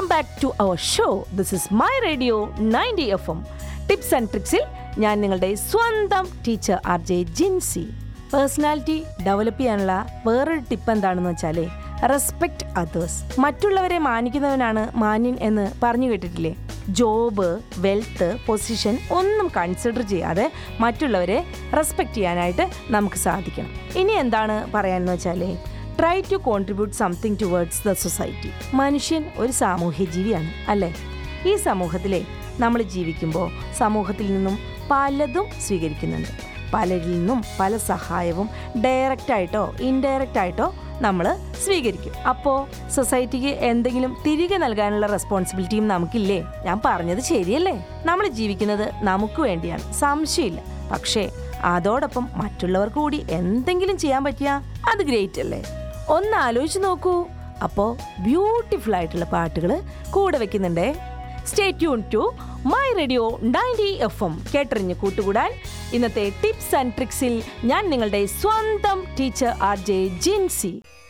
back to our show this is my radio ninety F M tips and ട്രിക്സിൽ ഞാൻ നിങ്ങളുടെ സ്വന്തം teacher R J Jinsy personality develop ചെയ്യാനുള്ള വേറൊരു ടിപ്പ് എന്താണെന്ന് വെച്ചാൽ റെസ്പെക്ട് അതേഴ്സ് മറ്റുള്ളവരെ മാനിക്കുന്നവനാണ് മാന്യൻ എന്ന് പറഞ്ഞു കേട്ടിട്ടില്ലേ ജോബ് വെൽത്ത് പൊസിഷൻ ഒന്നും കൺസിഡർ ചെയ്യാതെ മറ്റുള്ളവരെ റെസ്പെക്ട് ചെയ്യാനായിട്ട് നമുക്ക് സാധിക്കണം ഇനി എന്താണ് പറയാനെന്ന് വെച്ചാൽ try to contribute something towards the society മനുഷ്യൻ ഒരു സാമൂഹ്യ ജീവിയാണ് അല്ലേ ഈ സമൂഹത്തിലെ നമ്മൾ ജീവിക്കുമ്പോൾ സമൂഹത്തിൽ നിന്നും പലതും സ്വീകരിക്കുന്നുണ്ട് പലരിൽ നിന്നും പല സഹായവും ഡയറക്റ്റ് ആയിട്ടോ ഇൻഡയറക്റ്റ് ആയിട്ടോ നമ്മൾ സ്വീകരിക്കും അപ്പോൾ സൊസൈറ്റിക്ക് എന്തെങ്കിലും തിരികെ നൽകാനുള്ള റെസ്പോൺസിബിലിറ്റിയും നമുക്കില്ലേ ഞാൻ പറഞ്ഞത് ശരിയല്ലേ നമ്മൾ ജീവിക്കുന്നത് നമുക്ക് വേണ്ടിയാണ് സംശയമില്ല പക്ഷേ അതോടൊപ്പം മറ്റുള്ളവർക്ക് കൂടി എന്തെങ്കിലും ചെയ്യാൻ പറ്റിയാ അത് ഗ്രേറ്റ് അല്ലേ ഒന്ന് ആലോചിച്ച് നോക്കൂ അപ്പോൾ ബ്യൂട്ടിഫുൾ ആയിട്ടുള്ള പാട്ടുകൾ കൂടെ വെക്കുന്നുണ്ടേ stay tune to my radio ninety F M കേട്ടറിഞ്ഞ് കൂട്ടുകൂടാൻ ഇന്നത്തെ ടിപ്സ് ആൻഡ് ട്രിക്സിൽ ഞാൻ നിങ്ങളുടെ സ്വന്തം ടീച്ചർ ആർ ജെ ജിൻസി